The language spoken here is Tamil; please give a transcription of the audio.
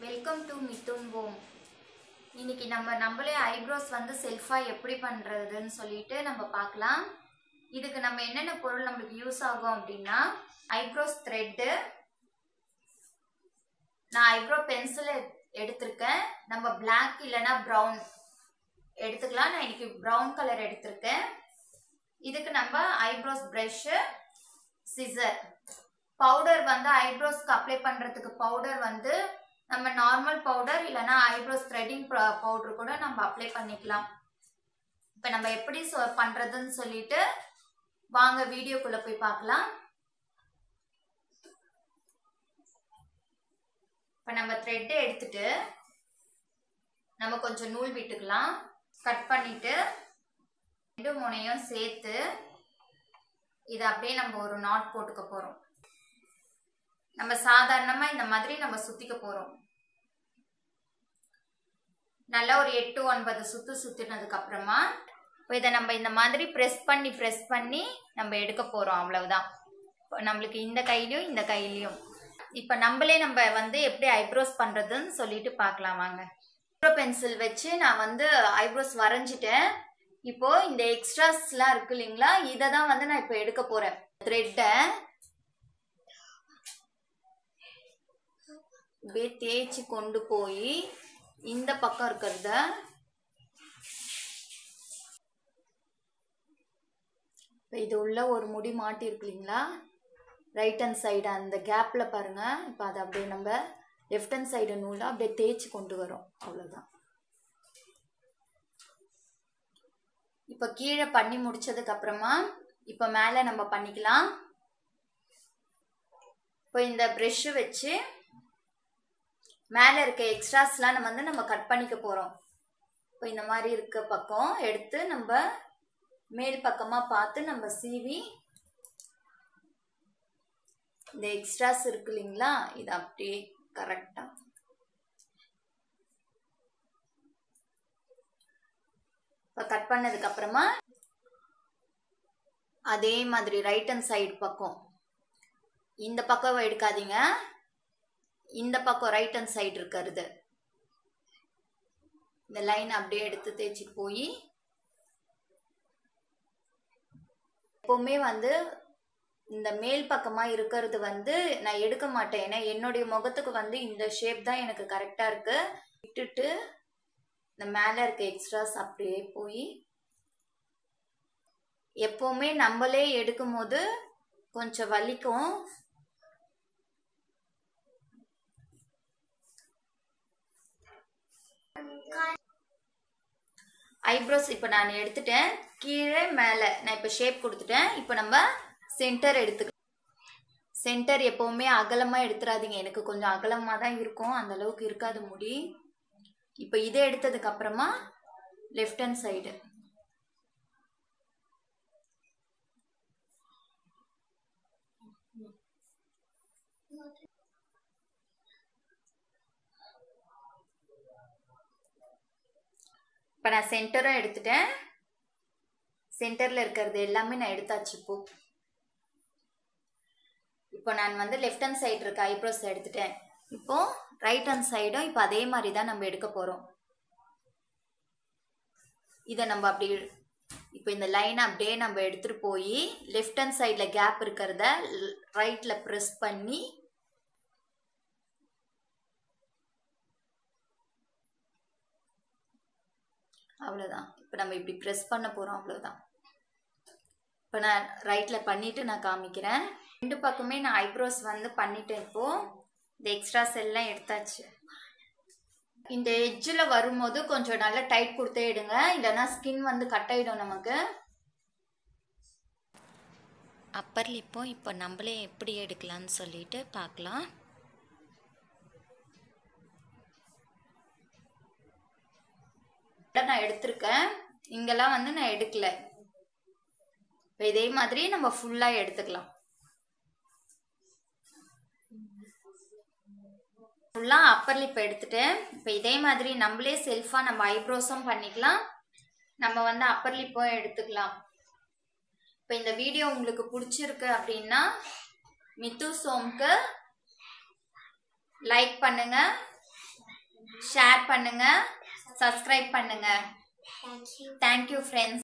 வெல்கம் டு மித்துன் ஹோம் இன்னைக்கு நம்ம நம்மளே ஐப்ரோஸ் வந்து செல்ஃபாக எப்படி பண்ணுறதுன்னு சொல்லிட்டு நம்ம பார்க்கலாம் இதுக்கு நம்ம என்னென்ன பொருள் நம்மளுக்கு யூஸ் ஆகும் அப்படின்னா ஐப்ரோஸ் த்ரெட்டு நான் ஐப்ரோ பென்சில் எடுத்திருக்கேன் நம்ம Black இல்லைன்னா ப்ரௌன் எடுத்துக்கலாம் நான் இன்னைக்கு ப்ரௌன் கலர் எடுத்திருக்கேன் இதுக்கு நம்ம ஐப்ரோஸ் ப்ரஷ்ஷு சிசர் பவுடர் வந்து ஐப்ரோஸ்க்கு அப்ளை பண்ணுறதுக்கு பவுடர் வந்து நம்ம நார்மல் பவுடர் இல்லைன்னா ஐப்ரோஸ் த்ரெட்டிங் பவுடர் கூட நம்ம அப்ளை பண்ணிக்கலாம் இப்போ நம்ம எப்படி சொ பண்ணுறதுன்னு சொல்லிட்டு வாங்க வீடியோக்குள்ளே போய் பார்க்கலாம் இப்போ நம்ம த்ரெட்டை எடுத்துட்டு நம்ம கொஞ்சம் நூல் விட்டுக்கலாம் கட் பண்ணிட்டு ரெண்டு முனையும் சேர்த்து இதை அப்படியே நம்ம ஒரு நாட் போட்டுக்க போகிறோம் நம்ம சாதாரணமாக இந்த மாதிரி நம்ம சுற்றிக்க போகிறோம் நல்லா ஒரு எட்டு ஒன்பது சுற்று சுற்றினதுக்கு அப்புறமா இப்போ இதை நம்ம இந்த மாதிரி ப்ரெஸ் பண்ணி ப்ரெஸ் பண்ணி நம்ம எடுக்க போகிறோம் அவ்வளவுதான் இப்போ நம்மளுக்கு இந்த கையிலையும் இந்த கையிலையும் இப்போ நம்மளே நம்ம வந்து எப்படி ஐப்ரோஸ் பண்ணுறதுன்னு சொல்லிட்டு பார்க்கலாம் வாங்க ஐப்ரோ பென்சில் வச்சு நான் வந்து ஐப்ரோஸ் வரைஞ்சிட்டேன் இப்போ இந்த எக்ஸ்ட்ராஸ்லாம் இருக்கு இல்லைங்களா இதை தான் வந்து நான் இப்போ எடுக்க போகிறேன் த்ரெட்டை அப்படியே தேய்ச்சி கொண்டு போய் இந்த பக்கம் இருக்கிறத இது உள்ள ஒரு முடி மாட்டி இருக்கு இல்லைங்களா ரைட் ஹேண்ட் சைடு அந்த கேப்பில் பாருங்க இப்போ அதை அப்படியே நம்ம லெஃப்ட் ஹேண்ட் சைடு நூலை அப்படியே தேய்ச்சி கொண்டு வரோம் அவ்வளோதான் இப்போ கீழே பண்ணி முடிச்சதுக்கு அப்புறமா இப்போ மேலே நம்ம பண்ணிக்கலாம் இப்போ இந்த ப்ரெஷ்ஷு வச்சு மேலே இருக்க எக்ஸ்ட்ராஸ்லாம் நம்ம வந்து நம்ம கட் பண்ணிக்க போகிறோம் இப்போ இந்த மாதிரி இருக்க பக்கம் எடுத்து நம்ம மேல் பக்கமாக பார்த்து நம்ம சீவி இந்த எக்ஸ்ட்ராஸ் இருக்கு இல்லைங்களா இது அப்படியே கரெக்டாக இப்போ கட் பண்ணதுக்கு அப்புறமா அதே மாதிரி ரைட் ஹேண்ட் சைடு பக்கம் இந்த பக்கம் எடுக்காதீங்க இந்த பக்கம் ரைட் ஹேண்ட் சைடு இருக்கிறது இந்த லைன் அப்படியே எடுத்து தேய்ச்சிட்டு போய் எப்பவுமே வந்து இந்த மேல் பக்கமாக இருக்கிறது வந்து நான் எடுக்க மாட்டேன் ஏன்னா என்னுடைய முகத்துக்கு வந்து இந்த ஷேப் தான் எனக்கு கரெக்டாக இருக்கு விட்டுட்டு இந்த மேலே இருக்க எக்ஸ்ட்ராஸ் அப்படியே போய் எப்பவுமே நம்மளே எடுக்கும் போது கொஞ்சம் வலிக்கும் ஐப்ரோஸ் இப்போ நான் எடுத்துட்டேன் கீழே மேலே நான் இப்போ ஷேப் கொடுத்துட்டேன் இப்போ நம்ம சென்டர் எடுத்துக்கலாம் சென்டர் எப்போவுமே அகலமாக எடுத்துடாதீங்க எனக்கு கொஞ்சம் அகலமாக தான் இருக்கும் அந்த அளவுக்கு இருக்காது முடி இப்போ இதை எடுத்ததுக்கு அப்புறமா லெஃப்ட் ஹேண்ட் சைடு இப்போ நான் சென்டரும் எடுத்துட்டேன் சென்டரில் இருக்கிறது எல்லாமே நான் எடுத்தாச்சு இப்போ இப்போ நான் வந்து லெஃப்ட் ஹேண்ட் சைடு இருக்க ஐப்ரோஸ் எடுத்துட்டேன் இப்போ ரைட் ஹேண்ட் சைடும் இப்போ அதே மாதிரி தான் நம்ம எடுக்க போகிறோம் இதை நம்ம அப்படி இப்போ இந்த லைனை அப்படியே நம்ம எடுத்துகிட்டு போய் லெஃப்ட் ஹேண்ட் சைடில் கேப் இருக்கிறத ரைட்டில் ப்ரெஸ் பண்ணி அவ்வளோதான் இப்போ நம்ம இப்படி ப்ரெஸ் பண்ண போகிறோம் அவ்வளோதான் இப்போ நான் ரைட்டில் பண்ணிவிட்டு நான் காமிக்கிறேன் ரெண்டு பக்கமே நான் ஐப்ரோஸ் வந்து பண்ணிட்டேன் இப்போது இந்த எக்ஸ்ட்ராஸ் எல்லாம் எடுத்தாச்சு இந்த எட்ஜில் வரும்போது கொஞ்சம் நல்லா டைட் கொடுத்தே எடுங்க இல்லைன்னா ஸ்கின் வந்து கட் ஆகிடும் நமக்கு அப்பர் லிப்பும் இப்போ நம்மளே எப்படி எடுக்கலாம்னு சொல்லிட்டு பார்க்கலாம் நான் எடுத்திருக்கேன் இங்கெல்லாம் வந்து நான் எடுக்கல இப்போ இதே மாதிரி நம்ம ஃபுல்லாக எடுத்துக்கலாம் ஃபுல்லாக அப்பர் லிப் எடுத்துட்டேன் இப்போ இதே மாதிரி நம்மளே செல்ஃபாக நம்ம ஐப்ரோஸும் பண்ணிக்கலாம் நம்ம வந்து அப்பர் லிப்பும் எடுத்துக்கலாம் இப்போ இந்த வீடியோ உங்களுக்கு பிடிச்சிருக்கு அப்படின்னா மித்து சோம்க்கு லைக் பண்ணுங்க ஷேர் பண்ணுங்க சப்ஸ்கிரைப் பண்ணுங்க Thank you. Thank you friends